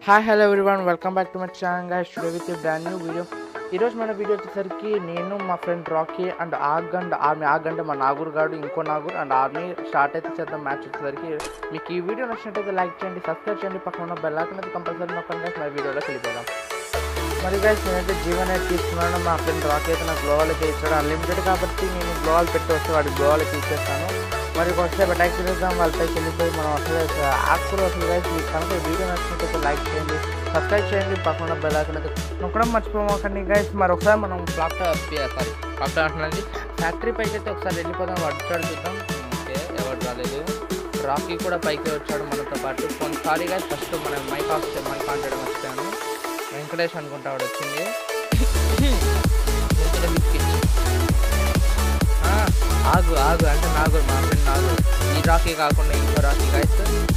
Hi hello everyone welcome back to my channel guys today with brand new video ఈరోజు మన video వచ్చేసరికి నేను మా ఫ్రెండ్ రాకీ అండ్ ఆగ్ అండ్ ఆర్మీ ఆగ్ అంటే మా నాగూర్ గాడు ఇంకో నాగూర్ అండ్ ఆర్మీ స్టార్ట్ అయితే చేద్దాం మ్యాచ్ వచ్చేసరికి మీకు ఈ వీడియో నచ్చినట్టయితే లైక్ చేయండి సబ్స్క్రైబ్ చేయండి పక్కన ఉన్న బెల్ ఐకాన్ అయితే కంపల్సరీ నొక్కండి guys. మరి వీడియోలోకి వెళ్ళిపోదాం మరి గైస్ నేనైతే జీవన్ అయితే తీసుకున్నాను మా ఫ్రెండ్ రాకీ అయితే నాకు గ్లోవాల్ అయితే ఇచ్చాడు అన్లిమిటెడ్ కాబట్టి నేను గ్లోవాల్ పెట్టి వస్తే వాడి గ్లోవాల్ అయితే ఇచ్చేస్తాను మరి వస్తే అటాక్ చేద్దాం వాళ్ళపైకి వెళ్ళిపోయి మనం అసలు ఆకుకూర అసలు గైస్ మీకు కనుక ఈ వీడియో నచ్చినట్లయితే లైక్ చేయండి సబ్స్క్రైబ్ చేయండి పక్కన బెల్ ఐకాన్ అయితే నొక్కడం మర్చిపోమాకండి గైస్ మరి ఒకసారి మనం ఫ్లాప్టాప్ సారీ ఫ్లాప్టాప్ అంటున్నది ఫ్యాక్టరీ పైకి అయితే ఒకసారి వెళ్ళిపోదాం వచ్చాడు చూద్దాం ఓకే ఎవరు రాలేదు రాకీ కూడా పైకి వచ్చాడు మనతో పాటు కొన్ని సారీ గైస్ ఫస్ట్ మనం మైక్ ఆఫ్ మైక్ ఆన్ చేయడం వచ్చాను వెంకటేష్ అనుకుంటా వాడు వచ్చింది వెంకట బిస్కెట్ ఆ, ఆగు ఆగు అంటే నాగు మా ఫ్రెండ్ నాగు ఈ రాకీ కాకుండా ఇంకో రాకీ గైస్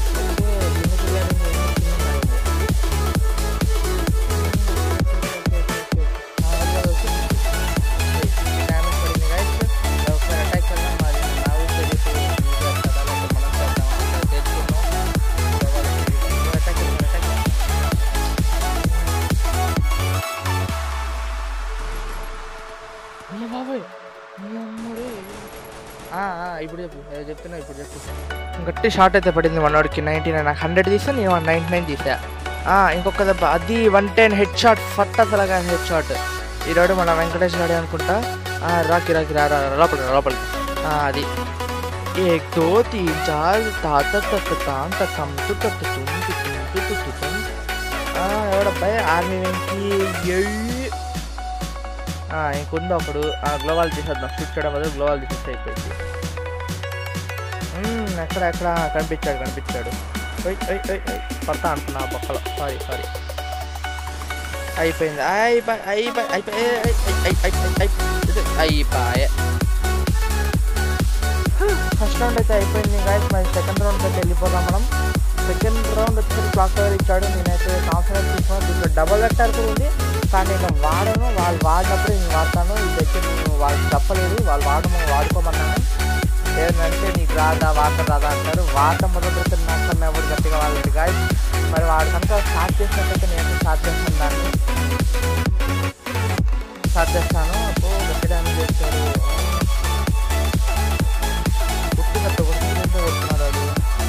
బాబాయ్ ఇప్పుడు చెప్పు ఏ చెప్తున్నా ఇప్పుడు చెప్పు గట్టి షార్ట్ అయితే పడింది వన్ వాడికి నైంటీ నైన్ నాకు హండ్రెడ్ తీసా నేను వన్ నైంటీ నైన్ తీసా ఆ, ఇంకొక దెబ్బ అది వన్ టెన్ హెడ్ షాట్ ఫట్ అసలుగా హెడ్ షాట్ ఈరోడు మన వెంకటేష్ గాడే అనుకుంటా ఆ, రాకి రాకి రా రా, రా, లోపలికి రా, లోపలికి ఆ, అది एक दो तीन चार తాత తత్త తాంత కంతు తత్త తుంటు తుంటు తుట్టు తుం ఎవడబ్బాయి ఆర్మీ వెంకి ఎయ్. ఆ, ఇంకుంది ఒకడు ఆ గ్లోవాల్ తీసేద్దాం షూట్ చేయడం బదులు గ్లోవాల్ తీసేస్తే అయిపోయింది మ్మ్, ఎక్కడ ఎక్కడ కనిపించాడు కనిపించాడు ఓయ్ ఓయ్ ఓయ్ ఓయ్ పడతా అంటున్నా ఆ బొక్కలో సారీ సారీ అయిపోయింది అయిపోయి అయిపోయి అయిపోయి అయిపోయి ఫస్ట్ రౌండ్ అయితే అయిపోయింది గాయస్ మరి సెకండ్ రౌండ్ అయితే వెళ్ళిపోదాం మనం సెకండ్ రౌండ్ వచ్చేసరికి క్లాక్ టవర్ ఇచ్చాడు నేనైతే కాన్ఫిడెన్స్ తీసుకున్నాను దీంట్లో డబల్ వెక్టర్ కూడా ఉంది కానీ నేను వాడను వాళ్ళు వాడినప్పుడు నేను వాడతాను ఇదైతే నేను వాళ్ళకి చెప్పలేదు వాళ్ళు వాడము వాడుకోమన్నాను ఏంటంటే నీకు రాదా వాటర్ రాదా అంటారు వాడటం మొదలు పెడితే నాకు కన్నా ఎవరు గట్టిగా వాళ్ళది గాయస్ మరి వాడు కనుక స్టార్ట్ చేసినట్టయితే నేను స్టార్ట్ చేస్తాను దాన్ని స్టార్ట్ చేస్తాను అప్పుడు గట్టి డ్యామేజ్ చేస్తారు పుట్టినట్టు కొడుతుంటే వస్తున్నాడు అది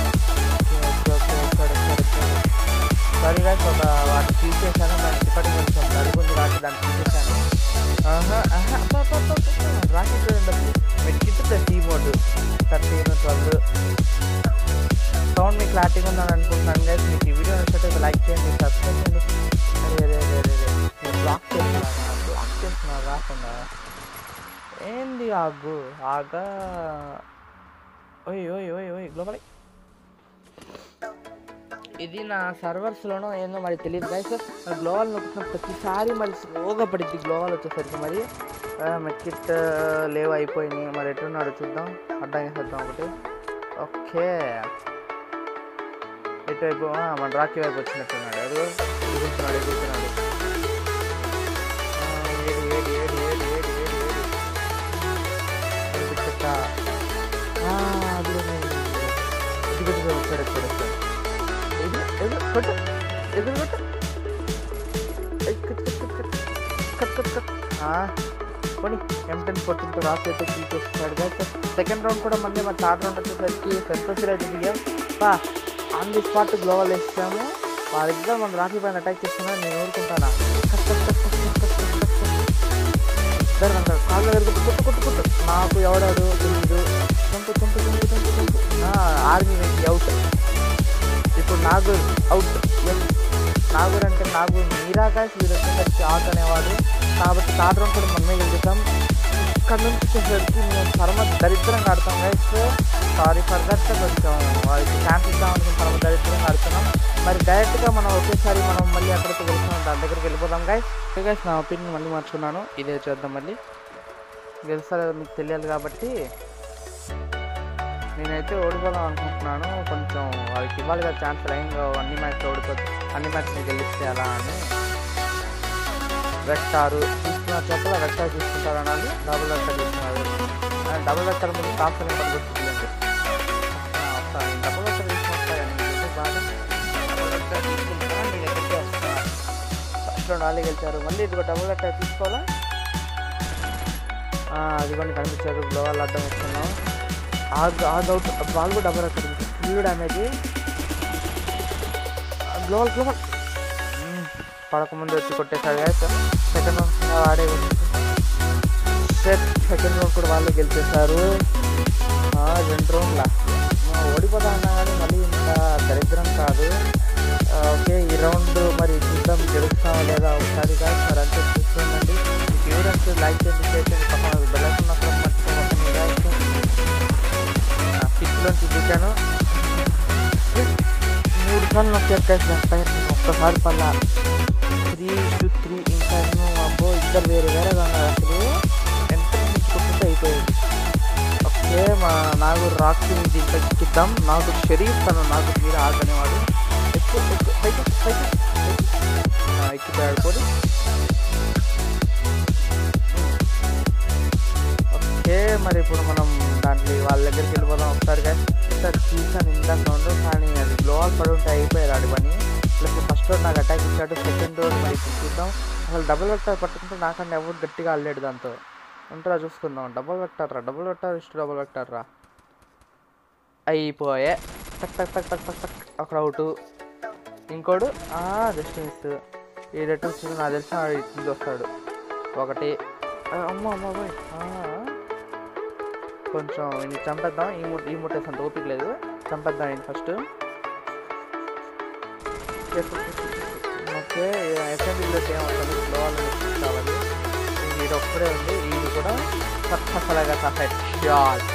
సారీ గాయస్ ఒక వాటి తీసేసాను దాన్ని ఇప్పటికి కొంచెం నలుగుంది కాబట్టి దాన్ని తీసేసాను ఆహా ఆహా అబ్బా, అబ్బా, అబ్బా, అబ్బా. రాకెట్ చూడండి medkit keyboard thirteen twelve sound మీకు క్లారిటీగా ఉందని అనుకుంటున్నాను గైస్ మీకు ఈ వీడియో నచ్చినట్లయితే లైక్ చేయండి సబ్స్క్రైబ్ చేయండి అరే అరే అరే అరే అరే నేను బ్లాక్ చేస్తున్నా బ్లాక్ చేస్తున్నా రాకుండా ఏంది ఆగు ఆగా ఓయ్ ఓయ్ ఓయ్ ఓయ్ గ్లోబల్ ఇది నా సర్వర్స్లోనో ఏందో మరి తెలియదు గైస్ గ్లోవల్ నొక్కుతున్న ప్రతిసారి మరి స్లోగా పడింది గ్లోవల్ వచ్చేసరికి మరి మెక్కిట్ లేవు అయిపోయినాయి మరి ఎట్టున్నాడు చూద్దాం అడ్డం వేసేద్దాం ఒకటి ఓకే ఎటువైపు ఆ, మన రాకీ వైపు వచ్చినట్టున్నాడు అది ఎగురుతున్నాడు ఎగురుతున్నాడు ఆ, ఏడు ఏడు ఏడు ఏడు ఏడు ఏడు ఏడు కనిపించట ఆ, అదిగో నేను ఇదిగో ఇదిగో వచ్చాడు వచ్చాడు వచ్చాడు ఎదురు ఎదురు కొట్టు ఎదురు కొట్టు ఏయ్, cut cut cut cut cut cut cut ఆ, పోనీ ఎం టెన్ ఫోర్టీన్తో రాసి అయితే తీసేస్తున్నాడు కదా సెకండ్ రౌండ్ కూడా మళ్ళీ మన థర్డ్ రౌండ్ వచ్చేసరికి సెంటోసిల్ అయితే దిగాం బా ఆన్ ది స్పాట్ గ్లోవల్ వేసాము వాళ్ళిద్దరు మన రాఖీ పైన అటాక్ చేస్తున్నా నేను ఊరుకుంటానా cut cut cut cut cut cut cut cut cut. ఇద్దరు అన్నారు కాళ్ళు దగ్గర కొట్టు కొట్టు కొట్టు నాకు ఎవడాడు తెలియదు చంపు చంపు చంపు చంపు చంపు ఆర్మీ వెంకి అవుట్ ఇప్పుడు నాగూర్ అవుట్ ఎస్ నాగూర్ అంటే నాగూర్ మీరా గాయస్ వీరు వచ్చేసరికి ఆట్ అనేవాడు కాబట్టి థర్డ్ రౌండ్ కూడా మనమే గెలుస్తాం ఇక్కడ నుంచి వచ్చేసరికి మేము పరమ దరిద్రంగా ఆడతాం గైస్ సారీ ఫర్ దట్ కొంచెం వాళ్ళకి ఛాన్స్ ఇద్దాం అనుకుని పరమ దరిద్రంగా ఆడుతున్నాం మరి డైరెక్ట్గా మనం ఒకేసారి మనం మళ్ళీ అక్కడికి వెళ్తున్నాం దాని దగ్గరికి వెళ్ళిపోదాం గైస్ గైస్ నా ఒపీనియన్ మళ్ళీ మార్చుకున్నాను ఇదే చేద్దాం మళ్ళీ గెలుస్తా లేదో మీకు తెలియాలి కాబట్టి నేనైతే ఓడిపోదాం అనుకుంటున్నాను కొంచెం వాళ్ళకి ఇవ్వాలి కదా ఛాన్స్ లైన్గా అన్ని మ్యాచ్లో ఓడిపోతే అన్ని మ్యాచ్ని గెలిస్తే అలా అని వెక్టారు తీసుకున్న చోట్ల వెక్టార్ తీసుకుంటారు అనాలి డబుల్ వెక్టార్ తీసుకున్నారు డబుల్ వెక్టార్ ముందు టాప్ సెవెన్ పడుతుంది అంటే డబుల్ వెక్టార్ తీసుకుంటారు బాగా డబుల్ వెక్టార్ తీసుకుంటారా మీ దగ్గరికి ఫస్ట్ రౌండ్ వాళ్ళే గెలిచారు మళ్ళీ ఇదిగో డబుల్ అటాక్ తీసుకోవాలా ఆ, అది కూడా కనిపించారు గ్లోవాల్ అడ్డం వేస్తున్నాం ఆగ్ ఆగ్ అవుట్ వాళ్ళు కూడా డబుల్ అటాక్ ఫుల్ డ్యామేజ్ గ్లోవల్ గ్లోవల్ పడకముందు వచ్చి కొట్టేశాడు కదా సెకండ్ రౌండ్ వాడే సెకండ్ రౌండ్ కూడా వాళ్ళే గెలిచేశారు ఆ, రెండు రౌండ్ల ఓడిపోతా అన్నా కానీ మళ్ళీ ఇంత దరిద్రం కాదు ఆ, ఓకే ఈ రౌండ్ మరి చూద్దాం గెలుస్తామా లేదా ఒకసారి కాదు మరి అంతే చూస్తుందండి మీకు ఎవరంటే లైక్ చేయండి షేర్ చేయండి పక్కన బెల్లకున్న కూడా మర్చిపోకండి సిక్స్లో చూపించాను మూడు సార్లు నాకు చెప్పేసి ఒక్కసారి పల్లా త్రీ టు త్రీ ఇంకా అబ్బో ఇద్దరు వేరే వేరేగా ఉన్నారు అసలు ఎంత కొట్టుకుంటే అయిపోయేది ఓకే మా నాకు రాక్కి దీంట్లో ఎక్కిద్దాం నాకు షరీఫ్ తను నాకు మీరు ఆడనేవాడు ఎక్కువ ఎక్కువ పైకి పైకి ఎక్కిపోయాడు పోయి ఓకే మరి ఇప్పుడు మనం దాంట్లో వాళ్ళ దగ్గరికి వెళ్ళిపోదాం ఒకసారి ఒకసారి చూసాను ఇందాక రౌండ్ కానీ అది గ్లోవల్ పడి ఉంటే అయిపోయారు ఆడి పని ప్లస్ ఫస్ట్ రోడ్ నాకు అటాక్ ఇచ్చాడు సెకండ్ రోడ్ మరి ఇప్పుడు చూద్దాం అసలు డబుల్ వెక్టర్ పట్టుకుంటే నాకన్నా ఎవరు గట్టిగా ఆడలేడు దాంతో ఉంటారా చూసుకుందాం డబుల్ వెక్టర్ రా డబుల్ వెక్టర్ ఇష్ట డబుల్ వెక్టర్ రా అయిపోయే టక్ టక్ టక్ టక్ టక్ టక్ అక్కడ అవుట్ ఇంకోడు జస్ట్ మిస్ ఈ రెట్ వచ్చింది నాకు తెలిసిన వాడు ఇటు నుంచి వస్తాడు ఒకటి ఆ, అమ్మ అమ్మ బాయ్ కొంచెం ఇది చంపేద్దాం ఈ ముట్ ఈ ముట్టేసి అంత ఓపిక లేదు చంపేద్దాం ఇది ఫస్ట్ ఓకే ఎస్ఎంబీలోకి ఏమవుతుంది గ్లోవల్ కావాలి ఇది ఒక్కడే ఉంది ఇది కూడా సక్సెస్ఫుల్గా హెడ్ షాట్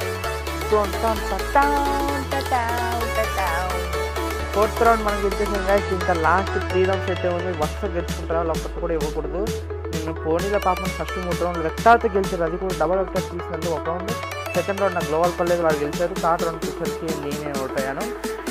ఫోర్త్ రౌండ్ మనం గెలిచేసాం గాయస్ ఇంకా లాస్ట్ త్రీ రౌండ్స్ అయితే ఉంది వరుస గెలుచుకుంటారా వాళ్ళు ఒక్కటి కూడా ఇవ్వకూడదు నేను పోనీల పాపం ఫస్ట్ మూడు రౌండ్ వెక్టార్తో గెలిచారు అది కూడా డబల్ వెక్టార్ తీసినందుకు ఒక రౌండ్ సెకండ్ రౌండ్ నాకు గ్లోవల్ పర్లేదు వాళ్ళు గెలిచారు థర్డ్ రౌండ్ వచ్చేసరికి నేనే అవుట్ అయ్యాను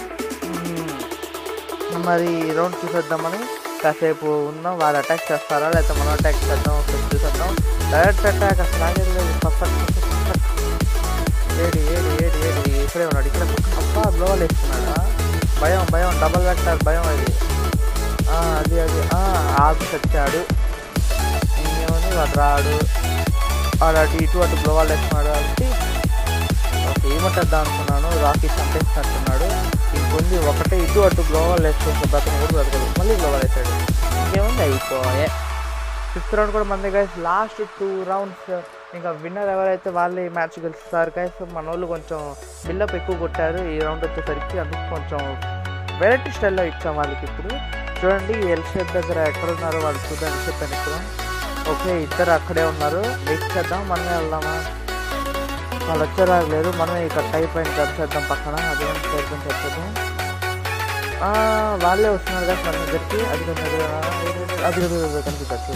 మ్మ్. మరి ఈ రౌండ్ చూసేద్దామని కాసేపు ఉన్నాం వాళ్ళు అటాక్ చేస్తారా లేకపోతే మనం అటాక్ చేద్దాం ఒకసారి చూసేద్దాం డైరెక్ట్ అటాక్ అసలు ఆగేది లేదు పర్ఫెక్ట్ పర్ఫెక్ట్ ఏడి ఏడి ఏడి ఏడి ఇక్కడే ఉన్నాడు ఇక్కడ అబ్బా గ్లోవల్ వేస్తున్నాడా భయం భయం డబల్ వెక్టార్ భయం అది ఆ, అది అది ఆ, ఆకు చచ్చాడు ఇంకేమని వాడు రాడు వాడు అటు ఇటు అటు గ్లోవల్ వేస్తున్నాడు కాబట్టి ఓకే ఏమంటద్దాం అనుకున్నాను రాకీ చంపేసినట్టున్నాడు ఇంకొంది ఒకటే ఇటు అటు గ్లోవల్ వేసుకుంటే బ్రతకం కూడా బ్రతకదు మళ్ళీ గ్లోవల్ వేసాడు ఇంకేముంది అయిపోయే ఫిఫ్త్ రౌండ్ కూడా మంది గైస్ లాస్ట్ టూ రౌండ్స్ ఇంకా విన్నర్ ఎవరైతే వాళ్ళు ఈ మ్యాచ్ గెలుస్తారు గైస్ మన వాళ్ళు కొంచెం బిల్డప్ ఎక్కువ కొట్టారు ఈ రౌండ్ వచ్చేసరికి అందుకు కొంచెం వెరైటీ స్టైల్లో ఇచ్చాం వాళ్ళకి ఇప్పుడు చూడండి ఎల్ షేప్ దగ్గర ఎక్కడ ఉన్నారో వాళ్ళు చూద్దాం చెప్పాను ఇప్పుడు ఓకే ఇద్దరు అక్కడే ఉన్నారు వెయిట్ చేద్దాం మనమే వెళ్దామా వాళ్ళు వచ్చారా లేదు మనమే ఇక్కడ టైప్ అయిన జబ్ చేద్దాం పక్కన అది చేద్దాం చెప్పేద్దాం ఆ, వాళ్ళే వస్తున్నారు కదా మన దగ్గరికి అది కొంచెం అది కనిపించచ్చు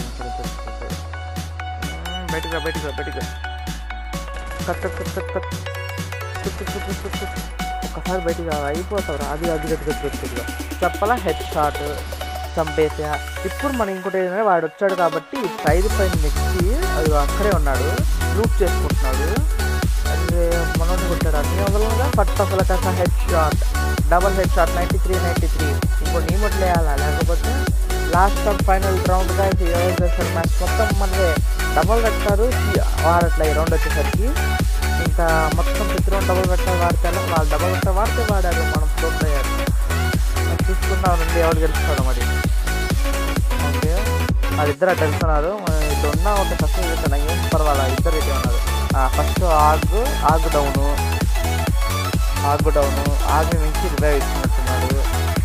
బయటికి రా బయటికి రా బయటికి రా cut cut cut cut cut cut cut cut cut cut. ఒక్కసారి బయటికి రా అయిపోతావు రా అది అది గట్టి గట్టి గట్టిగా చెప్పాలా హెడ్ షాట్ చంపేసా ఇప్పుడు మనం ఇంకోటి ఏంటంటే వాడు వచ్చాడు కాబట్టి సైడ్ పైన నెక్కి అది అక్కడే ఉన్నాడు లూప్ చేసుకుంటున్నాడు అది మనోడిని కొట్టాడు అన్ని వదలగా పట్టఫల కాక head shot double head shot ninety three ninety three ఇంకో నీ మొట్లు వేయాలా లేకపోతే లాస్ట్ ఆఫ్ ఫైనల్ రౌండ్గా ఎవరు చేస్తారు మ్యాచ్ మొత్తం మనదే డబల్ పెట్టారు వాడట్లే ఈ రౌండ్ వచ్చేసరికి ఇంకా మొత్తం ప్రతి రౌండ్ డబల్ పెట్టారు వాడతారు వాళ్ళు డబల్ పెట్టారు వాడితే వాడారు మనం ఫ్లోట్ అయ్యారు అది చూసుకున్నాం నుండి ఎవరు గెలుస్తాడు మరి ఓకే వాళ్ళిద్దరు అటు వెళ్తున్నారు ఇటు ఉన్న ఒక ఫస్ట్ వెళ్తున్నా ఏం పర్వాలా ఇద్దరు ఇటే ఉన్నారు ఫస్ట్ ఆగ్ ఆగ్ డౌను ఆగ్ డౌను ఆగ్ నుంచి రివైవ్ ఇచ్చినట్టున్నాడు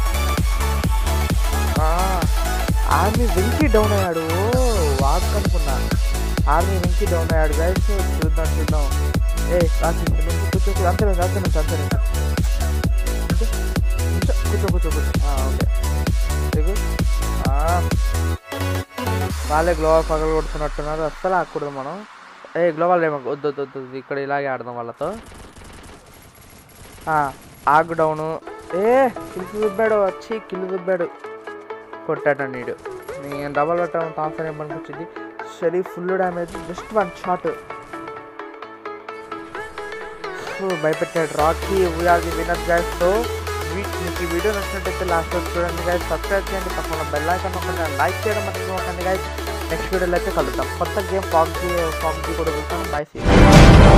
ఆర్మీ వెంకి డౌన్ అయ్యాడు వాక్ అనుకున్నా ఆర్మీ వెంకి డౌన్ అయ్యాడు గైస్ చూద్దాం చూద్దాం ఏ రాసి కూర్చో కూర్చో అంతే అంతే నుంచి అంతే నుంచి కూర్చో కూర్చో కూర్చో ఆ, ఓకే దిగు. ఆ. వాళ్ళే గ్లోవల్ పగలు కొడుతున్నట్టున్నారు అస్సలు ఆకూడదు మనం ఏ గ్లోవల్ ఏమో వద్దు వద్దు వద్దు వద్దు. ఇక్కడ ఇలాగే ఆడదాం వాళ్ళతో ఆ, ఆగు డౌను ఏ కిల్లు దుబ్బాడు వచ్చి కిల్లు దుబ్బాడు కొట్టాడు నీడు నేను డబల్ కొట్టాను టాన్సర్ ఏమనిపించింది షరీ full damage just one shot భయపెట్టాడు Rocky we are the winner guys so వీ- మీకు ఈ వీడియో నచ్చినట్టయితే లాస్ట్ వరకు చూడండి గైస్ సబ్స్క్రైబ్ చేయండి పక్కన బెల్ ఐకాన్ నొక్కండి లైక్ చేయడం మర్చిపోకండి గైస్ నెక్స్ట్ వీడియోలో అయితే కలుద్దాం కొత్త గేమ్ ఫామ్ జీ ఫామ్ జీ కూడా చూస్తాను బై సీ